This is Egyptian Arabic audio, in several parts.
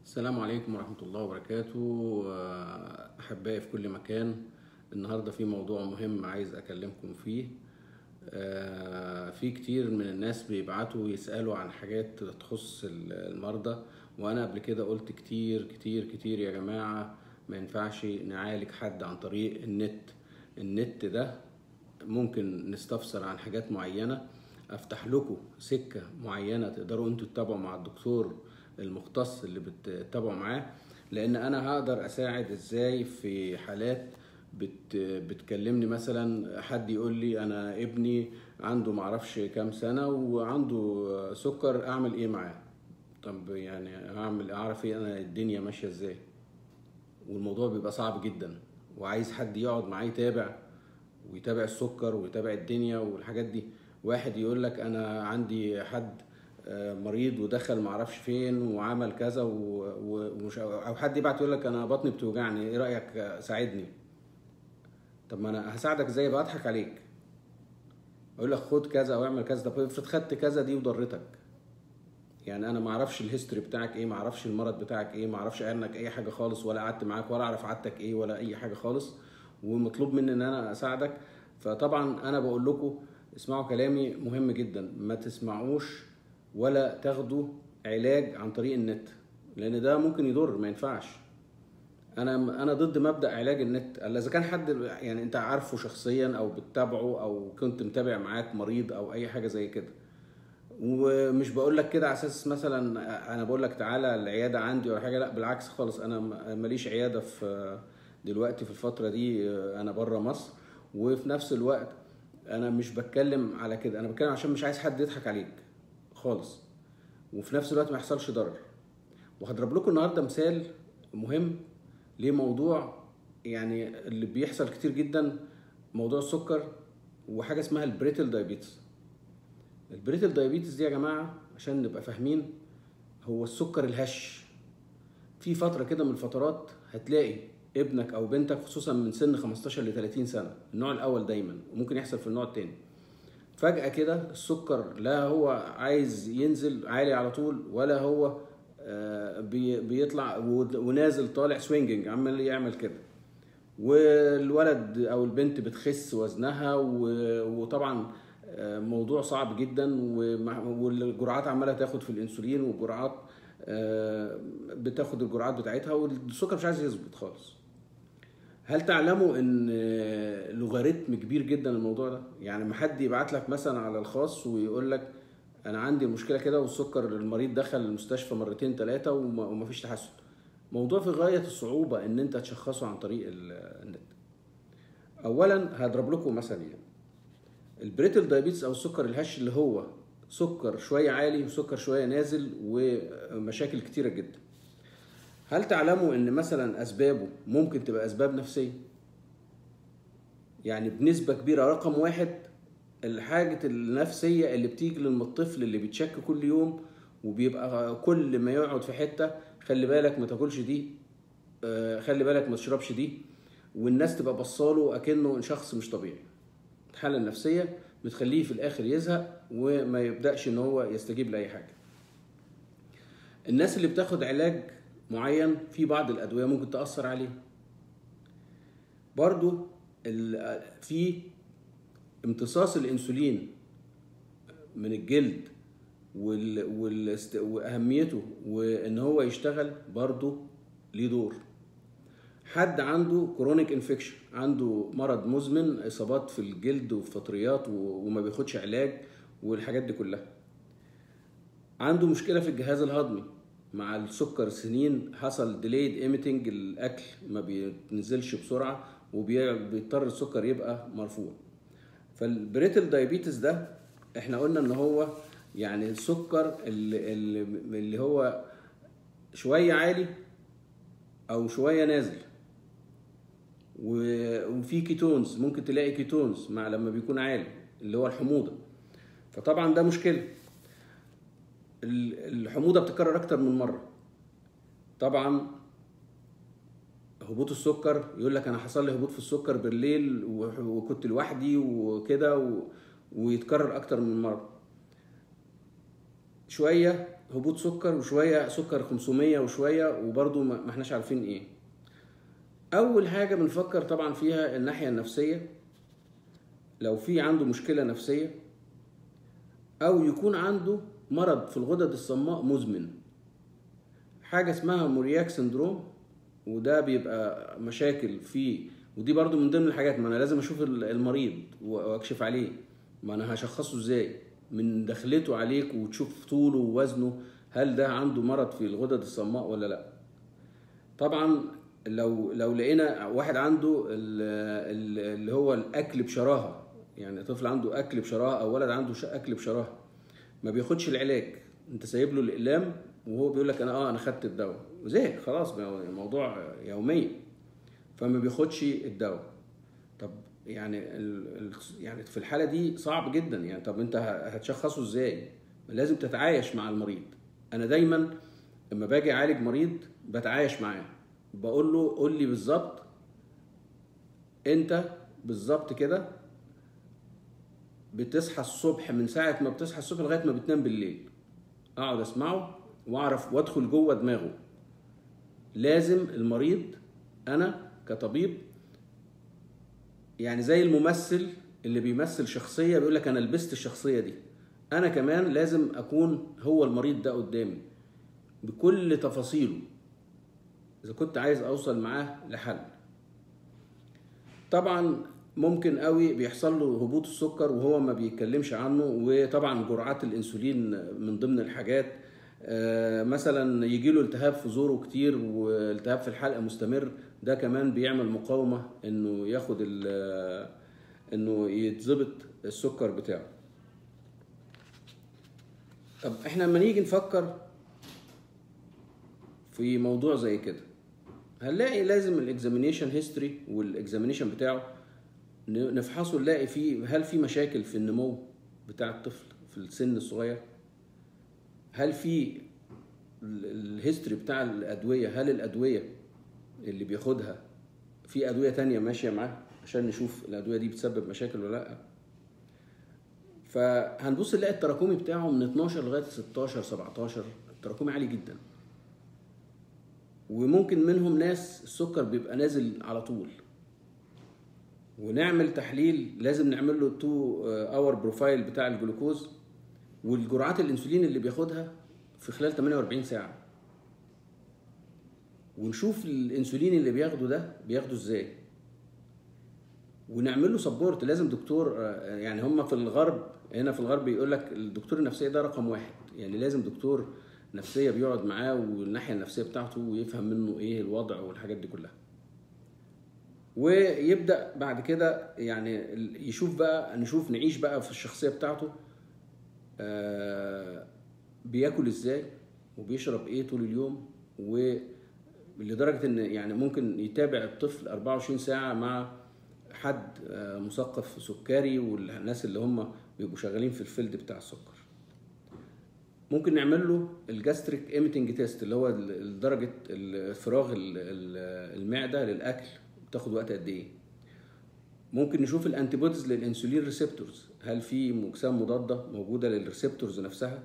السلام عليكم ورحمة الله وبركاته آه، أحبائي في كل مكان النهاردة في موضوع مهم عايز أكلمكم فيه آه، في كتير من الناس بيبعتوا يسألوا عن حاجات تخص المرضى وأنا قبل كده قلت كتير كتير كتير يا جماعة ما ينفعش نعالج حد عن طريق النت النت ده ممكن نستفسر عن حاجات معينة افتح لكم سكة معينة تقدروا انتوا تتابعوا مع الدكتور المختص اللي بتتابعوا معاه لان انا هقدر اساعد ازاي في حالات بت بتكلمني مثلا حد يقول لي انا ابني عنده معرفش كام سنة وعنده سكر اعمل ايه معاه طب يعني هعمل اعرف ايه انا الدنيا ماشية ازاي والموضوع بيبقى صعب جدا وعايز حد يقعد معاه يتابع ويتابع السكر ويتابع الدنيا والحاجات دي واحد يقول لك انا عندي حد آه، مريض ودخل معرفش فين وعمل كذا و- و- ومش او حد يبعت يقول لك انا بطني بتوجعني ايه رايك آه، ساعدني طب ما انا هساعدك ازاي بقى اضحك عليك اقول لك خد كذا او اعمل كذا طب افرض خدت كذا دي وضرتك يعني انا ما اعرفش الهيستوري بتاعك ايه ما اعرفش المرض بتاعك ايه ما اعرفش عنك اي حاجه خالص ولا قعدت معاك ولا اعرف عادتك ايه ولا اي حاجه خالص ومطلوب مني ان انا اساعدك فطبعا انا بقول لكم اسمعوا كلامي مهم جدا ما تسمعوش ولا تاخدوا علاج عن طريق النت لان ده ممكن يضر ما ينفعش انا انا ضد مبدا علاج النت الا اذا كان حد يعني انت عارفه شخصيا او بتتابعه او كنت متابع معاك مريض او اي حاجه زي كده ومش بقول لك كده على اساس مثلا انا بقول لك تعالى العياده عندي ولا حاجه لا بالعكس خالص انا ماليش عياده في دلوقتي في الفتره دي انا بره مصر وفي نفس الوقت انا مش بتكلم على كده انا بتكلم عشان مش عايز حد يضحك عليك خالص وفي نفس الوقت ما يحصلش ضرر وهضرب لكم النهارده مثال مهم لموضوع يعني اللي بيحصل كتير جدا موضوع السكر وحاجه اسمها البريتل دايابيتس البريتل دايابيتس دي يا جماعه عشان نبقى فاهمين هو السكر الهش في فتره كده من الفترات هتلاقي ابنك او بنتك خصوصا من سن 15 ل 30 سنه النوع الاول دايما وممكن يحصل في النوع التاني فجاه كده السكر لا هو عايز ينزل عالي على طول ولا هو آه، بي- بيطلع ونازل طالع سوينجنج عمال يعمل كده والولد او البنت بتخس وزنها و- وطبعا آه، موضوع صعب جدا ومع- والجرعات عماله تاخد في الانسولين والجرعات آه، بتاخد الجرعات بتاعتها والسكر مش عايز يظبط خالص هل تعلموا ان آه، لوغاريتم كبير جدا الموضوع ده يعني ما حد يبعت لك مثلا على الخاص ويقول لك انا عندي المشكله كده والسكر المريض دخل المستشفى مرتين ثلاثه وما وما فيش تحسن موضوع في غايه الصعوبه ان انت تشخصه عن طريق ال- النت اولا هضرب لكم مثل يعني البريتل دايابيتس او السكر الهش اللي هو سكر شويه عالي وسكر شويه نازل ومشاكل كتيره جدا هل تعلموا ان مثلا اسبابه ممكن تبقى اسباب نفسيه يعني بنسبه كبيره رقم واحد الحاجة النفسية اللي بتيجي للطفل اللي بيتشك كل يوم وبيبقى كل ما يقعد في حتة خلي بالك ما تاكلش دي آه، خلي بالك ما تشربش دي والناس تبقى بصاله اكنه شخص مش طبيعي الحالة النفسية بتخليه في الاخر يزهق وما يبدأش ان هو يستجيب لأي حاجة الناس اللي بتاخد علاج معين في بعض الأدوية ممكن تأثر عليه برضو ال- في امتصاص الانسولين من الجلد وال... وال... واهميته وان هو يشتغل برضه ليه دور حد عنده كرونيك انفكشن عنده مرض مزمن اصابات في الجلد وفطريات و... وما بياخدش علاج والحاجات دي كلها عنده مشكله في الجهاز الهضمي مع السكر سنين حصل ديليد ايميتنج الاكل ما بينزلش بسرعه وبيضطر السكر يبقى مرفوع فالبريتل دايابيتس ده احنا قلنا ان هو يعني السكر اللي, اللي, اللي هو شويه عالي او شويه نازل و- وفي كيتونز ممكن تلاقي كيتونز مع لما بيكون عالي اللي هو الحموضه فطبعا ده مشكله ال- الحموضه بتتكرر اكتر من مره طبعا هبوط السكر يقول لك انا حصل لي هبوط في السكر بالليل و- وكنت لوحدي وكده و... ويتكرر اكتر من مره شويه هبوط سكر وشويه سكر 500 وشويه وبرضه ما ما احناش عارفين ايه اول حاجه بنفكر طبعا فيها الناحيه النفسيه لو في عنده مشكله نفسيه او يكون عنده مرض في الغدد الصماء مزمن حاجه اسمها مورياك سندروم وده بيبقى مشاكل في ودي برضو من ضمن الحاجات ما انا لازم اشوف ال- المريض واكشف عليه ما انا هشخصه ازاي من دخلته عليك وتشوف طوله ووزنه هل ده عنده مرض في الغدد الصماء ولا لا طبعا لو لو لقينا واحد عنده ال- ال- اللي هو الاكل بشراهه يعني طفل عنده اكل بشراهه او ولد عنده ش- اكل بشراهه ما بياخدش العلاج انت سايب له الاقلام وهو بيقول لك انا اه انا خدت الدواء وزهق خلاص بقى الموضوع يوميا فما بياخدش الدواء طب يعني ال... ال- يعني في الحاله دي صعب جدا يعني طب انت ه- هتشخصه ازاي لازم تتعايش مع المريض انا دايما لما باجي اعالج مريض بتعايش معاه بقول له قول لي بالظبط انت بالظبط كده بتصحى الصبح من ساعه ما بتصحى الصبح لغايه ما بتنام بالليل اقعد اسمعه واعرف وادخل جوه دماغه لازم المريض انا كطبيب يعني زي الممثل اللي بيمثل شخصيه بيقول لك انا لبست الشخصيه دي انا كمان لازم اكون هو المريض ده قدامي بكل تفاصيله اذا كنت عايز اوصل معاه لحل طبعا ممكن قوي بيحصل له هبوط السكر وهو ما بيتكلمش عنه وطبعا جرعات الانسولين من ضمن الحاجات آه، مثلا يجي له التهاب في زوره كتير والتهاب في الحلقه مستمر ده كمان بيعمل مقاومه انه ياخد ال- انه يتظبط السكر بتاعه طب احنا لما نيجي نفكر في موضوع زي كده هنلاقي لازم الاكزامينيشن هيستوري والاكزامينيشن بتاعه ن- نفحصه نلاقي فيه هل في مشاكل في النمو بتاع الطفل في السن الصغير هل في ال- الهيستوري بتاع الادويه هل الادويه اللي بياخدها في ادويه تانية ماشيه معاه عشان نشوف الادويه دي بتسبب مشاكل ولا لا فهنبص نلاقي التراكمي بتاعه من 12 لغايه 16 17 التراكمي عالي جدا وممكن منهم ناس السكر بيبقى نازل على طول ونعمل تحليل لازم نعمل له 2 اور بروفايل بتاع الجلوكوز والجرعات الانسولين اللي بياخدها في خلال 48 ساعه ونشوف الانسولين اللي بياخده ده بياخده ازاي ونعمل له سبورت لازم دكتور آه، يعني هم في الغرب هنا في الغرب يقول لك الدكتور النفسيه ده رقم واحد يعني لازم دكتور نفسيه بيقعد معاه والناحيه النفسيه بتاعته ويفهم منه ايه الوضع والحاجات دي كلها ويبدا بعد كده يعني ال- يشوف بقى نشوف نعيش بقى في الشخصيه بتاعته آه، بياكل ازاي وبيشرب ايه طول اليوم ولدرجه ان يعني ممكن يتابع الطفل 24 ساعه مع حد آه، مثقف سكري والناس اللي هم بيبقوا شغالين في الفيلد بتاع السكر ممكن نعمل له الجاستريك ايميتنج تيست اللي هو ال- درجه الفراغ ال- ال- المعده للاكل بتاخد وقت قد ايه ممكن نشوف الانتيبوديز للانسولين ريسبتورز هل في اجسام مضاده موجوده للريسبتورز نفسها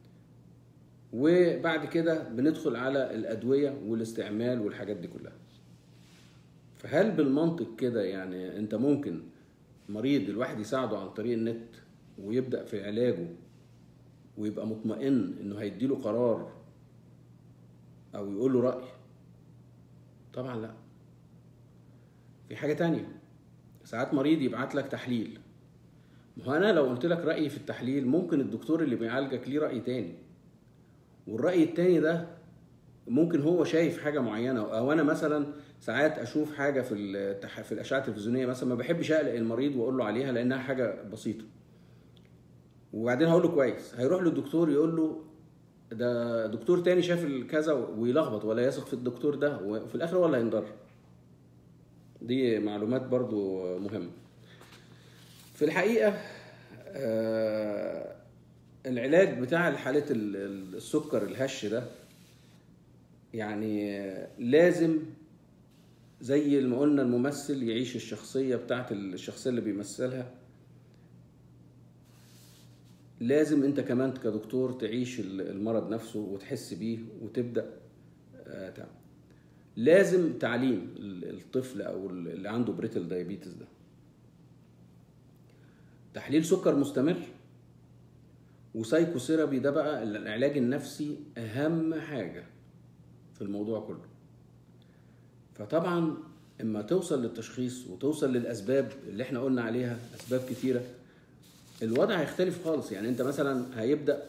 وبعد كده بندخل على الادويه والاستعمال والحاجات دي كلها فهل بالمنطق كده يعني انت ممكن مريض الواحد يساعده عن طريق النت ويبدا في علاجه ويبقى مطمئن انه هيديله قرار او يقول له راي طبعا لا في حاجه تانية ساعات مريض يبعت لك تحليل ما هو انا لو قلت لك رايي في التحليل ممكن الدكتور اللي بيعالجك ليه راي تاني والراي التاني ده ممكن هو شايف حاجه معينه او انا مثلا ساعات اشوف حاجه في التح... في الاشعه التلفزيونيه مثلا ما بحبش اقلق المريض واقول له عليها لانها حاجه بسيطه وبعدين هقول له كويس هيروح للدكتور يقول له ده دكتور تاني شاف الكذا ويلخبط ولا يثق في الدكتور ده وفي الاخر هو اللي هينضر دي معلومات برضو مهمه في الحقيقه آه العلاج بتاع حالة السكر الهش ده يعني لازم زي ما قلنا الممثل يعيش الشخصية بتاعت الشخصية اللي بيمثلها لازم انت كمان كدكتور تعيش المرض نفسه وتحس بيه وتبدا آه، تعمل لازم تعليم الطفل او اللي عنده بريتل دايابيتس ده تحليل سكر مستمر وسايكوثيرابي ده بقى العلاج النفسي اهم حاجه في الموضوع كله فطبعا اما توصل للتشخيص وتوصل للاسباب اللي احنا قلنا عليها اسباب كتيره الوضع هيختلف خالص يعني انت مثلا هيبدا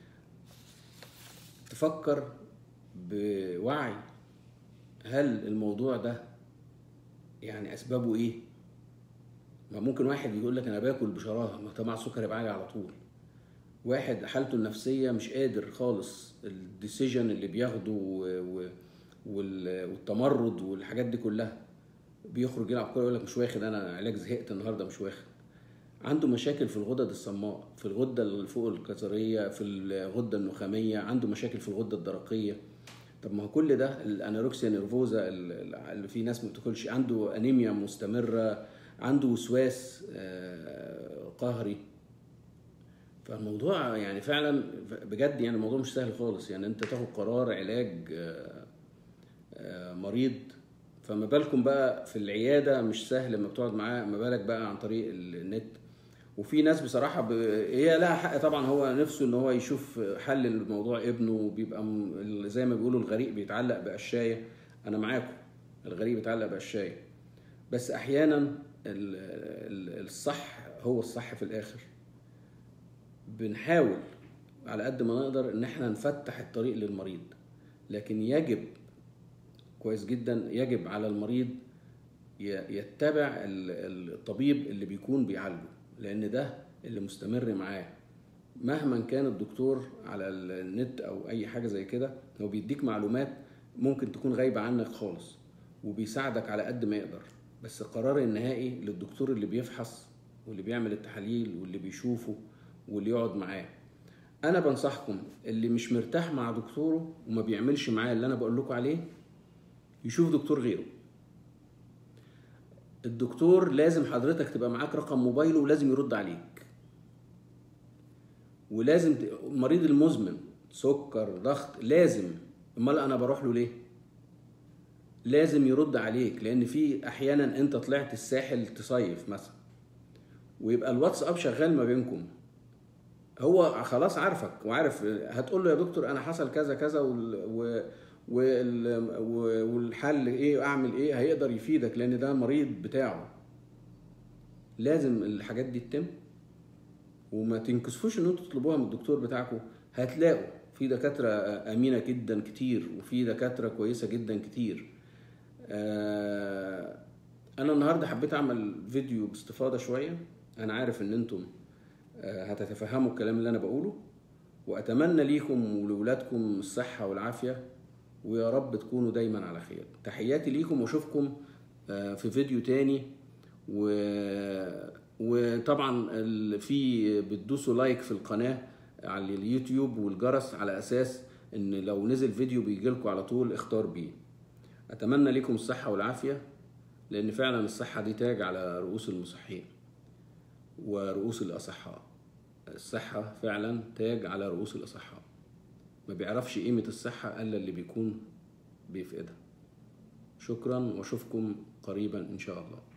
تفكر بوعي هل الموضوع ده يعني اسبابه ايه ما ممكن واحد يقول لك انا باكل بشراهه ما طبعا السكر يبقى عالي على طول واحد حالته النفسيه مش قادر خالص الديسيجن اللي بياخده والتمرد والحاجات دي كلها بيخرج يلعب كوره يقول لك مش واخد انا علاج زهقت النهارده مش واخد عنده مشاكل في الغدد الصماء في الغده اللي فوق الكظريه في الغده النخاميه عنده مشاكل في الغده الدرقيه طب ما هو كل ده الانوركسيا نيرفوزا اللي في ناس ما بتاكلش عنده انيميا مستمره عنده وسواس آه، قهري فالموضوع يعني فعلا بجد يعني الموضوع مش سهل خالص يعني انت تاخد قرار علاج آه، آه، مريض فما بالكم بقى في العياده مش سهل لما بتقعد معاه ما بالك بقى عن طريق النت وفي ناس بصراحه ب... هي لها حق طبعا هو نفسه ان هو يشوف حل لموضوع ابنه بيبقى م... زي ما بيقولوا الغريق بيتعلق بقشايه انا معاكم الغريق بيتعلق بقشايه بس احيانا الصح هو الصح في الاخر بنحاول على قد ما نقدر ان احنا نفتح الطريق للمريض لكن يجب كويس جدا يجب على المريض يتبع الطبيب اللي بيكون بيعالجه لان ده اللي مستمر معاه مهما كان الدكتور على النت او اي حاجه زي كده هو بيديك معلومات ممكن تكون غايبه عنك خالص وبيساعدك على قد ما يقدر بس القرار النهائي للدكتور اللي بيفحص واللي بيعمل التحاليل واللي بيشوفه واللي يقعد معاه انا بنصحكم اللي مش مرتاح مع دكتوره وما بيعملش معاه اللي انا بقول لكم عليه يشوف دكتور غيره الدكتور لازم حضرتك تبقى معاك رقم موبايله ولازم يرد عليك ولازم ت... المريض المزمن سكر ضغط لازم امال انا بروح له ليه لازم يرد عليك لان في احيانا انت طلعت الساحل تصيف مثلا ويبقى الواتساب شغال ما بينكم هو خلاص عارفك وعارف هتقول له يا دكتور انا حصل كذا كذا و... والحل ايه اعمل ايه هيقدر يفيدك لان ده مريض بتاعه لازم الحاجات دي تتم وما تنكسفوش ان انتوا تطلبوها من الدكتور بتاعكم هتلاقوا في دكاتره امينه جدا كتير وفي دكاتره كويسه جدا كتير آه، انا النهارده حبيت اعمل فيديو باستفاضه شويه انا عارف ان انتم آه، هتتفهموا الكلام اللي انا بقوله واتمنى ليكم ولولادكم الصحه والعافيه ويا رب تكونوا دايما على خير تحياتي ليكم واشوفكم آه، في فيديو تاني و... وطبعا في بتدوسوا لايك في القناة على اليوتيوب والجرس على اساس ان لو نزل فيديو بيجيلكوا على طول اختار بيه اتمنى لكم الصحة والعافية لان فعلا الصحة دي تاج على رؤوس المصحين ورؤوس الاصحاء الصحة فعلا تاج على رؤوس الاصحاء ما بيعرفش قيمة الصحة إلا اللي بيكون بيفقدها شكرا واشوفكم قريبا إن شاء الله